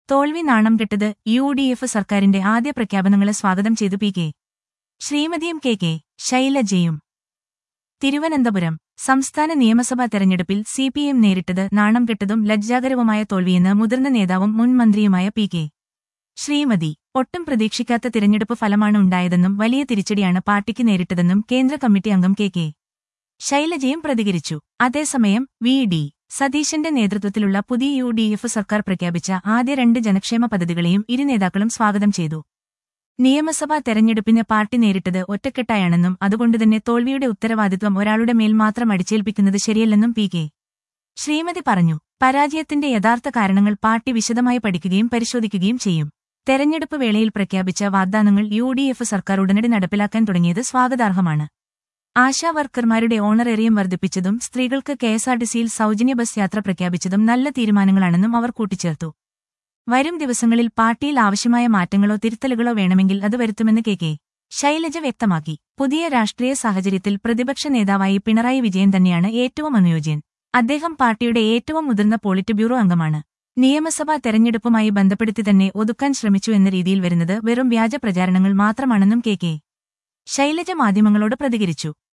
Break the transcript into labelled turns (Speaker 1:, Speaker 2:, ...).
Speaker 1: തോൽവി നാണം കെട്ടത് U D F സർക്കാരിന്റെ ആദ്യ പ്രഖ്യാപനങ്ങളെ സ്വാഗതം ചെയ്തു പി കെ ശ്രീമതിയും കെ കെ ശൈലജയും തിരുവനന്തപുരം സംസ്ഥാന നിയമസഭാ തെരഞ്ഞെടുപ്പിൽ സി പി എം നേരിട്ടത് നാണം കെട്ടതും ലജ്ജാകരവുമായ തോൽവിയെന്ന് മുതിർന്ന നേതാവും മുൻ മന്ത്രിയുമായ പി കെ ശ്രീമതി ഒട്ടും പ്രതീക്ഷിക്കാത്ത തിരഞ്ഞെടുപ്പ് ഫലമാണ് ഉണ്ടായതെന്നും വലിയ തിരിച്ചടിയാണ് പാർട്ടിക്ക് നേരിട്ടതെന്നും കേന്ദ്ര കമ്മിറ്റി അംഗം കെ കെ ശൈലജയും പ്രതികരിച്ചു അതേസമയം വി ഡി സതീശന്റെ നേതൃത്വത്തിലുള്ള പുതിയ യു ഡി എഫ് സർക്കാർ പ്രഖ്യാപിച്ച ആദ്യ രണ്ട് ജനക്ഷേമ പദ്ധതികളെയും ഇരു നേതാക്കളും സ്വാഗതം ചെയ്തു നിയമസഭാ തെരഞ്ഞെടുപ്പിന് പാർട്ടി നേരിട്ടത് ഒറ്റക്കെട്ടായാണെന്നും അതുകൊണ്ടുതന്നെ തോൽവിയുടെ ഉത്തരവാദിത്വം ഒരാളുടെ മേൽ മാത്രം അടിച്ചേൽപ്പിക്കുന്നത് ശരിയല്ലെന്നും പി കെ ശ്രീമതി പറഞ്ഞു പരാജയത്തിന്റെ യഥാർത്ഥ കാരണങ്ങൾ പാർട്ടി വിശദമായി പഠിക്കുകയും പരിശോധിക്കുകയും ചെയ്യും തെരഞ്ഞെടുപ്പ് വേളയിൽ പ്രഖ്യാപിച്ച വാഗ്ദാനങ്ങൾ യു ഡി എഫ് സർക്കാർ ഉടനടി നടപ്പിലാക്കാൻ തുടങ്ങിയത് സ്വാഗതാർഹമാണ് ആശാ വർക്കർമാരുടെ ഓണറേറിയം വർദ്ധിപ്പിച്ചതും സ്ത്രീകൾക്ക് കെഎസ്ആർടിസിയിൽ സൗജന്യ ബസ് യാത്ര പ്രഖ്യാപിച്ചതും നല്ല തീരുമാനങ്ങളാണെന്നും അവർ കൂട്ടിച്ചേർത്തു വരും ദിവസങ്ങളിൽ പാർട്ടിയിൽ ആവശ്യമായ മാറ്റങ്ങളോ തിരുത്തലുകളോ വേണമെങ്കിൽ അത് വരുത്തുമെന്ന് കെ കെ ശൈലജ വ്യക്തമാക്കി പുതിയ രാഷ്ട്രീയ സാഹചര്യത്തിൽ പ്രതിപക്ഷ നേതാവായി പിണറായി വിജയൻ തന്നെയാണ് ഏറ്റവും അനുയോജ്യൻ അദ്ദേഹം പാർട്ടിയുടെ ഏറ്റവും മുതിർന്ന പോളിറ്റ് ബ്യൂറോ അംഗമാണ് നിയമസഭാ തെരഞ്ഞെടുപ്പുമായി ബന്ധപ്പെടുത്തി തന്നെ ഒതുക്കാൻ ശ്രമിച്ചു എന്ന രീതിയിൽ വരുന്നത് വെറും വ്യാജ പ്രചാരണങ്ങൾ മാത്രമാണെന്നും കെ കെ ശൈലജ മാധ്യമങ്ങളോട് പ്രതികരിച്ചു